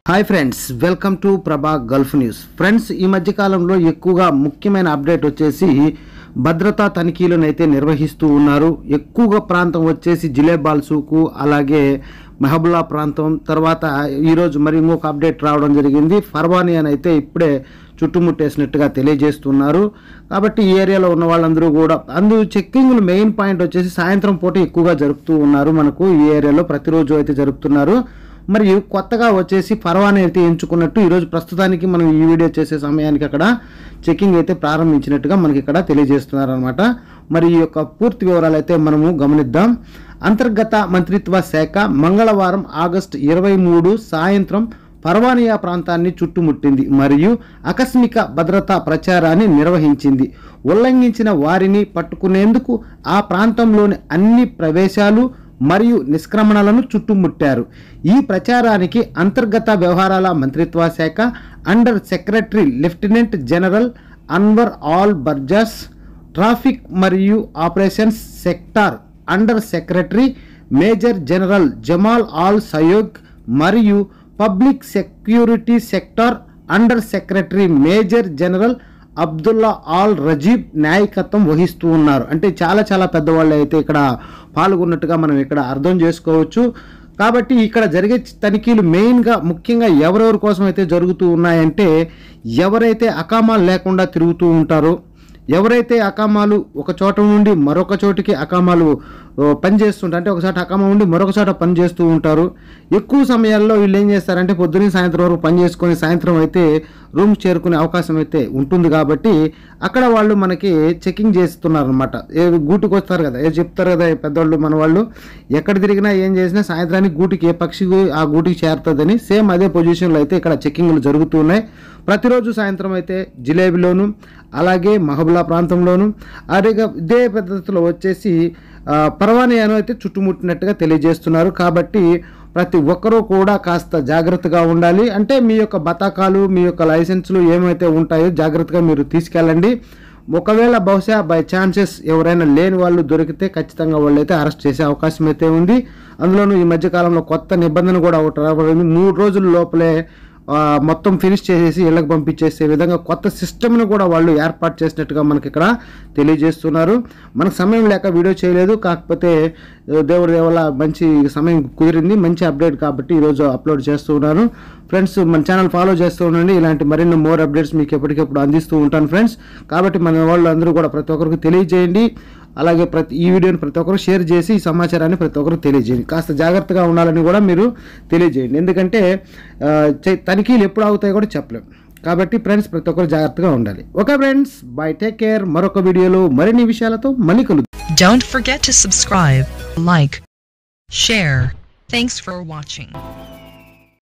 Hi friends welcome to Prabha Gulf news friends ఈ మధ్య కాలంలో ఎక్కువగా ముఖ్యమైన అప్డేట్ వచ్చేసి భద్రతా తనిఖీలను అయితే నిర్వహిస్తూ ఉన్నారు ఎక్కువగా ప్రాంతం వచ్చేసి జిలేబాల్ సూకు అలాగే మెహబుల్లా ప్రాంతం తర్వాత ఈరోజు మరి ఇంకొక అప్డేట్ రావడం జరిగింది ఫర్వానీ అని అయితే ఇప్పుడే చుట్టుముట్టేసినట్టుగా తెలియజేస్తున్నారు కాబట్టి ఈ ఏరియాలో ఉన్న వాళ్ళందరూ కూడా అందు చెక్కింగ్లు మెయిన్ పాయింట్ వచ్చేసి సాయంత్రం పూట ఎక్కువగా జరుపుతూ ఉన్నారు మనకు ఈ ఏరియాలో ప్రతిరోజు అయితే జరుపుతున్నారు మరియు కొత్తగా వచ్చేసి పర్వాని అయితే ఎంచుకున్నట్టు ఈరోజు ప్రస్తుతానికి మనం ఈ వీడియో చేసే సమయానికి అక్కడ చెకింగ్ అయితే ప్రారంభించినట్టుగా మనకి ఇక్కడ తెలియజేస్తున్నారు అనమాట మరి ఈ యొక్క పూర్తి వివరాలు అయితే మనము గమనిద్దాం అంతర్గత మంత్రిత్వ శాఖ మంగళవారం ఆగస్టు ఇరవై మూడు సాయంత్రం పర్వానియా ప్రాంతాన్ని చుట్టుముట్టింది మరియు ఆకస్మిక భద్రతా ప్రచారాన్ని నిర్వహించింది ఉల్లంఘించిన వారిని పట్టుకునేందుకు ఆ ప్రాంతంలోని అన్ని ప్రవేశాలు మరియు నిష్క్రమణలను చుట్టుముట్టారు ఈ ప్రచారానికి అంతర్గత వ్యవహారాల మంత్రిత్వ శాఖ under secretary lieutenant general Anwar Al Barjas traffic మరియు operations sector under secretary major general Jamal Al Sayegh మరియు public security sector under secretary major general Abdullah Al Rajib నాయకత్వం వహిస్తూ ఉన్నారు అంటే చాలా చాలా పెద్దవాళ్ళు అయితే ఇక్కడ పాల్గొన్నట్టుగా మనం ఇక్కడ అర్థం చేసుకోవచ్చు కాబట్టి ఇక్కడ జరిగే తనిఖీలు మెయిన్గా ముఖ్యంగా ఎవరెవరి కోసం అయితే జరుగుతూ ఉన్నాయంటే ఎవరైతే అకామాలు లేకుండా తిరుగుతూ ఉంటారో ఎవరైతే అకామాలు ఒక చోట నుండి మరొక చోటికి అకామాలు ఓ, పనిచేస్తుంటారు అంటే ఒక చోట అకామా ఉండి మరొక చోట పని చేస్తూ ఉంటారు ఎక్కువ సమయాల్లో వీళ్ళు ఏం చేస్తారంటే పొద్దున్న సాయంత్రం వరకు పని చేసుకొని సాయంత్రం అయితే రూమ్ చేరుకునే అవకాశం అయితే ఉంటుంది కాబట్టి అక్కడ వాళ్ళు మనకి చెకింగ్ చేస్తున్నారు అనమాట ఏ గూటికి వస్తారు కదా ఏ చెప్తారు కదా ఈ పెద్దవాళ్ళు మన వాళ్ళు ఎక్కడ తిరిగినా ఏం చేసినా సాయంత్రానికి గూటికి ఏ పక్షి ఆ గూటికి చేరుతుందని సేమ్ అదే పొజిషన్లో అయితే ఇక్కడ చెకింగ్లు జరుగుతున్నాయి ప్రతిరోజు సాయంత్రం అయితే జిలేబీలోను అలాగే మహబుల్లా ప్రాంతంలోను అదే ఇదే పద్ధతిలో వచ్చేసి ఆ, పర్వానియాను అయితే చుట్టుముట్టినట్టుగా తెలియజేస్తున్నారు కాబట్టి ప్రతి ఒక్కరూ కూడా కాస్త జాగ్రత్తగా ఉండాలి అంటే మీ యొక్క బతాకాలు మీ యొక్క లైసెన్సులు ఏమైతే ఉంటాయో జాగ్రత్తగా మీరు తీసుకెళ్ళండి ఒకవేళ బహుశా బై ఛాన్సెస్ ఎవరైనా లేని వాళ్ళు దొరికితే ఖచ్చితంగా వాళ్ళు అయితే అరెస్ట్ చేసే అవకాశం అయితే ఉంది అందులోనూ ఈ మధ్యకాలంలో కొత్త నిబంధన కూడా ఒకటి రాబడింది మూడు రోజుల లోపలే ఆ, మొత్తం ఫినిష్ చేసేసి ఇళ్ళకి పంపించేసే విధంగా కొత్త సిస్టమ్ను కూడా వాళ్ళు ఏర్పాటు చేసినట్టుగా మనకి ఇక్కడ తెలియజేస్తున్నారు మనకు సమయం లేక వీడియో చేయలేదు కాకపోతే ఆ, దేవుడి దేవల్ల మంచి సమయం కుదిరింది మంచి అప్డేట్ కాబట్టి ఈరోజు అప్లోడ్ చేస్తూ ఉన్నాను ఫ్రెండ్స్ మన ఛానల్ ఫాలో చేస్తూ ఉండండి ఇలాంటి మరిన్ని మోర్ అప్డేట్స్ మీకు ఎప్పటికప్పుడు అందిస్తూ ఉంటాను ఫ్రెండ్స్ కాబట్టి మన వాళ్ళు అందరూ కూడా ప్రతి ఒక్కరికి తెలియజేయండి అలాగే ప్రతి ఈ వీడియోని ప్రతి ఒక్కరు షేర్ చేసి ఈ సమాచారాన్ని ప్రతి ఒక్కరు తెలియజేయండి కాస్త జాగ్రత్తగా ఉండాలని కూడా మీరు తెలియజేయండి ఎందుకంటే ఆ, చే- తనిఖీలు ఎప్పుడు అవుతాయో కూడా చెప్పలేం కాబట్టి ఫ్రెండ్స్ ప్రతి ఒక్కరు జాగ్రత్తగా ఉండాలి okay friends bye take care మరొక వీడియోలో మరిన్ని విషయాలతో మళ్ళీ కలుద్దాం Don't forget to subscribe, like, share. Thanks for watching.